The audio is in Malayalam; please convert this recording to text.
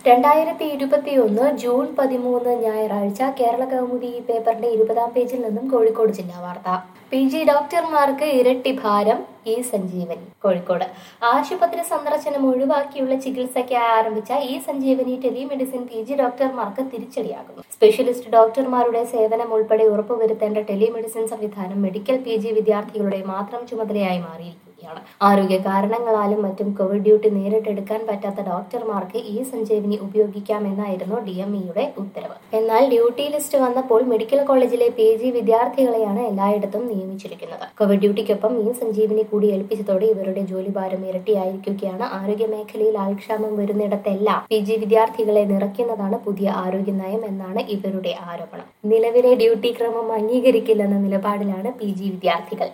രണ്ടായിരത്തി ഇരുപത്തിയൊന്ന് ജൂൺ പതിമൂന്ന് ഞായറാഴ്ച കേരള കൗമുദി ഈ പേപ്പറിന്റെ ഇരുപതാം പേജിൽ നിന്നും കോഴിക്കോട് ജില്ലാ വാർത്ത പി ജി ഡോക്ടർമാർക്ക് ഇരട്ടി ഭാരം ഇ സഞ്ജീവനി കോഴിക്കോട് ആശുപത്രി സന്ദർശനം ഒഴിവാക്കിയുള്ള ചികിത്സയ്ക്കായി ആരംഭിച്ച E Sanjeevani telemedicine P G ഡോക്ടർമാർക്ക് തിരിച്ചടിയാകുന്നു സ്പെഷ്യലിസ്റ്റ് ഡോക്ടർമാരുടെ സേവനം ഉൾപ്പെടെ ഉറപ്പുവരുത്തേണ്ട ടെലിമെഡിസിൻ സംവിധാനം മെഡിക്കൽ പി ജി വിദ്യാർത്ഥികളുടെ മാത്രം ചുമതലയായി മാറിയിരിക്കുകയാണ് ആരോഗ്യ കാരണങ്ങളാലും മറ്റും കോവിഡ് ഡ്യൂട്ടി നേരിട്ടെടുക്കാൻ പറ്റാത്ത ഡോക്ടർമാർക്ക് ഈ സഞ്ജീവനി ഉപയോഗിക്കാമെന്നായിരുന്നു ഡി എം ഇയുടെ ഉത്തരവ് എന്നാൽ ഡ്യൂട്ടി ലിസ്റ്റ് വന്നപ്പോൾ മെഡിക്കൽ കോളേജിലെ പി ജി വിദ്യാർത്ഥികളെയാണ് എല്ലായിടത്തും നിയമിച്ചിരിക്കുന്നത് കോവിഡ് ഡ്യൂട്ടിക്കൊപ്പം ഈ സഞ്ജീവനി കൂടി ഏൽപ്പിച്ചതോടെ ഇവരുടെ ജോലിഭാരം ഇരട്ടിയായിരിക്കുകയാണ് ആരോഗ്യ മേഖലയിൽ ആൾക്ഷാമം വരുന്നിടത്തെല്ലാം പി ജി വിദ്യാർത്ഥികളെ നിറയ്ക്കുന്നതാണ് പുതിയ ആരോഗ്യ നയം എന്നാണ് ഇവരുടെ ആരോപണം നിലവിലെ ഡ്യൂട്ടി ക്രമം അംഗീകരിക്കില്ലെന്ന നിലപാടിലാണ് പി ജി വിദ്യാർത്ഥികൾ